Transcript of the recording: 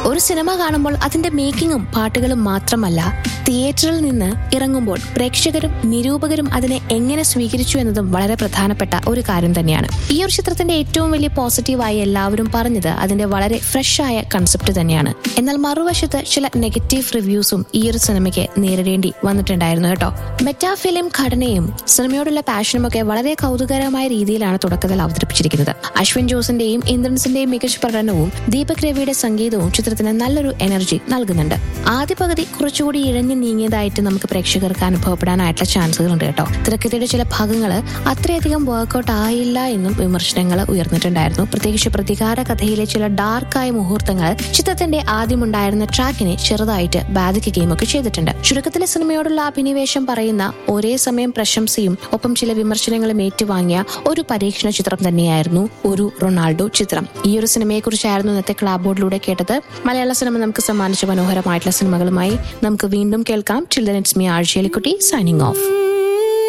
ഒരു സിനിമ കാണുമ്പോൾ അതിന്റെ മേക്കിങ്ങും പാട്ടുകളും മാത്രമല്ല തിയേറ്ററിൽ നിന്ന് ഇറങ്ങുമ്പോൾ പ്രേക്ഷകരും നിരൂപകരും അതിനെ എങ്ങനെ സ്വീകരിച്ചു എന്നതും വളരെ പ്രധാനപ്പെട്ട ഒരു കാര്യം തന്നെയാണ് ഈ ഒരു ചിത്രത്തിന്റെ ഏറ്റവും വലിയ പോസിറ്റീവായി എല്ലാവരും പറഞ്ഞത് അതിന്റെ വളരെ ഫ്രഷ് ആയ കൺസെപ്റ്റ് തന്നെയാണ് എന്നാൽ മറുവശത്ത് ചില നെഗറ്റീവ് റിവ്യൂസും ഈ ഒരു സിനിമയ്ക്ക് നേരിടേണ്ടി വന്നിട്ടുണ്ടായിരുന്നു കേട്ടോ മെറ്റാ ഫിലിം ഘടനയും സിനിമയോടുള്ള പാഷനും ഒക്കെ വളരെ കൗതുകരമായ രീതിയിലാണ് തുടക്കത്തിൽ അവതരിപ്പിച്ചിരിക്കുന്നത് അശ്വിൻ ജോസിന്റെയും ഇന്ദ്രൻസിന്റെയും മികച്ച പ്രകടനവും ദീപക് രവിയുടെ സംഗീതവും ചിത്രത്തിന് നല്ലൊരു എനർജി നൽകുന്നുണ്ട് ആദ്യ പകുതി കുറച്ചുകൂടി ഇഴഞ്ഞു നീങ്ങിയതായിട്ട് നമുക്ക് പ്രേക്ഷകർക്ക് അനുഭവപ്പെടാനായിട്ടുള്ള ചാൻസുകൾ ഉണ്ട് കേട്ടോ തിരക്കഥയുടെ ചില ഭാഗങ്ങൾ അത്രയധികം വർക്കൗട്ട് ആയില്ല എന്നും വിമർശനങ്ങൾ ഉയർന്നിട്ടുണ്ടായിരുന്നു പ്രത്യേകിച്ച് പ്രതികാര കഥയിലെ ചില ഡാർക്കായ മുഹൂർത്തങ്ങൾ ചിത്രത്തിന്റെ ആദ്യമുണ്ടായിരുന്ന ട്രാക്കിനെ ചെറുതായിട്ട് ബാധിക്കുകയും ഒക്കെ ചെയ്തിട്ടുണ്ട് ചുരുക്കത്തിലെ സിനിമയോടുള്ള അഭിനിവേശം പറയുന്ന ഒരേ സമയം പ്രശംസയും ഒപ്പം ചില വിമർശനങ്ങളും ഏറ്റുവാങ്ങിയ ഒരു പരീക്ഷണ ചിത്രം തന്നെയായിരുന്നു ഒരു റൊണാൾഡോ ചിത്രം ഈ ഒരു സിനിമയെക്കുറിച്ചായിരുന്നു ഇന്നത്തെ ക്ലാബ് ബോർഡിലൂടെ കേട്ടത് മലയാള സിനിമ നമുക്ക് സമ്മാനിച്ച മനോഹരമായിട്ടുള്ള സിനിമകളുമായി നമുക്ക് വീണ്ടും കേൾക്കാം ചിൽഡ്രൻസ് മീ ആഴ്ചയിലിക്കുട്ടി സൈനിങ് ഓഫ്